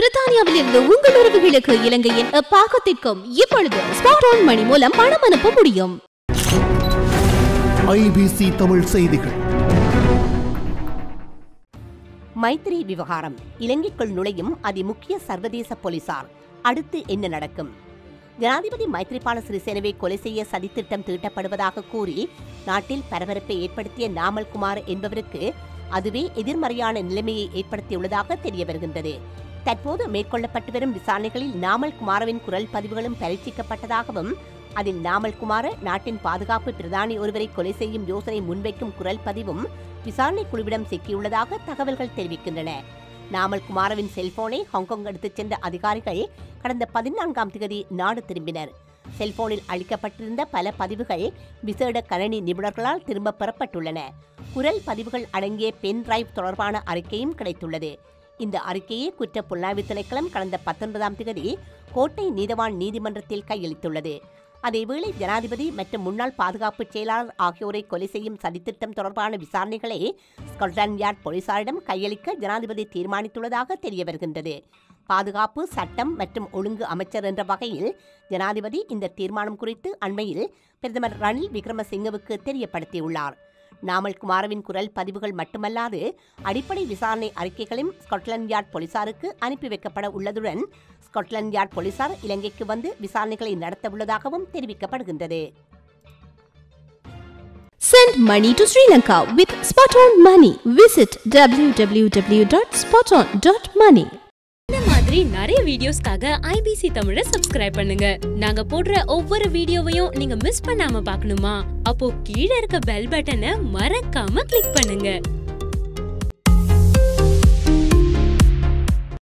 பிரித்தானியாவில் இருந்து உங்கள் உறவுகளுக்கு இலங்கையின் பாகத்திற்கும் இப்பொழுது ஸ்பாட் ஆன் மணி மூலம் பணம் அனுப்ப முடியும் ஐபிசி தமிழ் செய்திகள் மைத்திரி விவகாரம் இலங்கைக்குள் நுழையும் அதிமுக்கிய சர்வதேச போலீசார் அடுத்து என்ன நடக்கும் ஜனாதிபதி மைத்ரிபால சிறிசேனவை கொலை செய்ய சதித்திட்டம் தீட்டப்படுவதாக கூறி நாட்டில் பரபரப்பை ஏற்படுத்திய நாமல் குமார் என்பவருக்கு அதுவே எதிர்மறையான நிலைமையை ஏற்படுத்தியுள்ளதாக தெரிய வருகின்றது தற்போது மேற்கொள்ளப்பட்டு வரும் விசாரணைகளில் நாமல் குமாரவின் குரல் பதிவுகளும் பரீட்சிக்கப்பட்டதாகவும் அதில் நாமல் குமார நாட்டின் பாதுகாப்பு பிரதானி ஒருவரை கொலை செய்யும் யோசனை முன்வைக்கும் குரல் பதிவும் விசாரணை குழுவிடம் சிக்கியுள்ளதாக தகவல்கள் தெரிவிக்கின்றன நாமல் குமாரவின் செல்போனை ஹாங்காங் எடுத்துச் சென்ற அதிகாரிகள் கடந்த பதினான்காம் தேதி நாடு திரும்பினர் செல்போனில் அளிக்கப்பட்டிருந்த பல பதிவுகள் விசேட கணனி நிபுணர்களால் திரும்பப் பெறப்பட்டுள்ளன குரல் பதிவுகள் அடங்கிய பென் டிரைவ் தொடர்பான அறிக்கையும் கிடைத்துள்ளது இந்த அறிக்கையை குற்ற புலனாய்வு திணைக்களம் கடந்த பத்தொன்பதாம் தேதி கோட்டை நீதவான் நீதிமன்றத்தில் கையளித்துள்ளது அதேவேளை ஜனாதிபதி மற்றும் முன்னாள் பாதுகாப்பு செயலாளர் ஆகியோரை கொலை செய்யும் சதித்திட்டம் தொடர்பான விசாரணைகளை ஸ்காட்லாந்து யார்ட் போலீசாரிடம் கையளிக்க ஜனாதிபதி தீர்மானித்துள்ளதாக தெரிய வருகின்றது பாதுகாப்பு சட்டம் மற்றும் ஒழுங்கு அமைச்சர் என்ற வகையில் ஜனாதிபதி இந்த தீர்மானம் குறித்து அண்மையில் பிரதமர் ரணில் விக்ரமசிங்கவுக்கு தெரியப்படுத்தியுள்ளார் நாமல் குமாரவின் குரல் பதிவுகள் மட்டுமல்லாது அடிப்படை விசாரணை அறிக்கைகளும் ஸ்காட்லாந்து யார்ட் போலீசாருக்கு அனுப்பி வைக்கப்பட உள்ளதுடன் ஸ்காட்லாந்து யார்ட் போலீசார் இலங்கைக்கு வந்து விசாரணைகளை நடத்த உள்ளதாகவும் தெரிவிக்கப்படுகின்றது Send money to Sri Lanka with Spot On Money. Visit www.spoton.money. இந்த மாதிரி நிறைய வீடியோஸ்க்காக ஐபிசி தமிழை சப்ஸ்கிரைப் பண்ணுங்க நாங்க போடுற ஒவ்வொரு வீடியோவையும் நீங்க மிஸ் பண்ணாம பார்க்கணுமா அப்போ கீழே இருக்க பெல் பட்டனை மறக்காம கிளிக் பண்ணுங்க